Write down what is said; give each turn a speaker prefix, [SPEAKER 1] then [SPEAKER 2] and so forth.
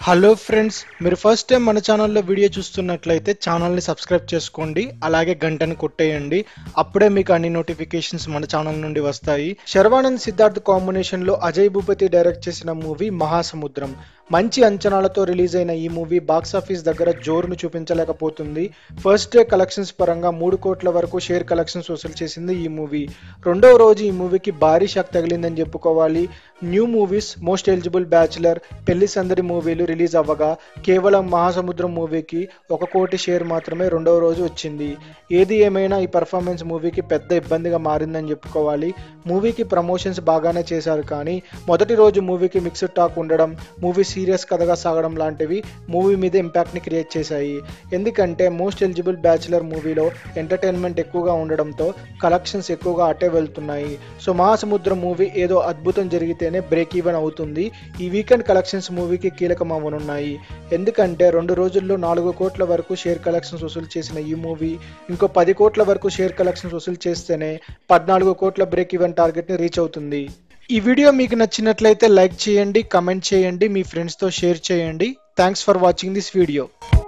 [SPEAKER 1] hello friends మీరు first time మన ఛానల్లో వీడియో చూస్తున్నట్లయితే ఛానల్ని సబ్స్క్రైబ్ చేసుకోండి అలాగే గంటని కొట్టేయండి అప్పుడే మీకు అన్ని నోటిఫికేషన్స్ మన ఛానల్ నుండి వస్తాయి శర్వానంద్ సిద్ధార్థ్ కాంబినేషన్లో అజయ్ భూపతి డైరెక్ట్ చేసిన మూవీ మహాసముద్రం మంచి అంచనాలతో రిలీజ్ అయిన ఈ మూవీ బాక్సాఫీస్ దగ్గర జోరును చూపించలేకపోతుంది ఫస్ట్ డే కలెక్షన్స్ పరంగా మూడు కోట్ల వరకు షేర్ కలెక్షన్స్ వసూలు చేసింది ఈ మూవీ రెండవ రోజు ఈ మూవీకి భారీ షాక్ తగిలిందని చెప్పుకోవాలి new movies most eligible bachelor Pelli Sandadi మూవీలు రిలీజ్ అవ్వగా కేవలం మహాసముద్రం మూవీకి ఒక కోటి షేర్ మాత్రమే రెండవ రోజు వచ్చింది ఏది ఏమైనా ఈ పర్ఫార్మెన్స్ మూవీకి పెద్ద ఇబ్బందిగా మారిందని చెప్పుకోవాలి మూవీకి ప్రమోషన్స్ బాగానే చేశారు కానీ మొదటి రోజు మూవీకి మిక్స్డ్ టాక్ ఉండడం మూవీ సీరియస్ కథగా సాగడం లాంటివి మూవీ మీద ఇంపాక్ట్ని క్రియేట్ చేశాయి ఎందుకంటే మోస్ట్ ఎలిజిబుల్ బ్యాచులర్ మూవీలో ఎంటర్టైన్మెంట్ ఎక్కువగా ఉండడంతో కలెక్షన్స్ ఎక్కువగా అటే వెళ్తున్నాయి సో మహాసముద్రం మూవీ ఏదో అద్భుతం జరిగితేనే బ్రేక్ ఈవెన్ అవుతుంది ఈ వీకెండ్ కలెక్షన్స్ మూవీకి కీలకం అవ్వనున్నాయి ఎందుకంటే రెండు రోజుల్లో నాలుగు కోట్ల వరకు షేర్ కలెక్షన్స్ వసూలు చేసిన ఈ మూవీ ఇంకో పది కోట్ల వరకు షేర్ కలెక్షన్స్ వసూలు చేస్తేనే పద్నాలుగు కోట్ల బ్రేక్ ఈవెన్ టార్గెట్ని రీచ్ అవుతుంది ఈ వీడియో మీకు నచ్చినట్లయితే లైక్ చేయండి కమెంట్ చేయండి మీ ఫ్రెండ్స్తో షేర్ చేయండి thanks for watching this video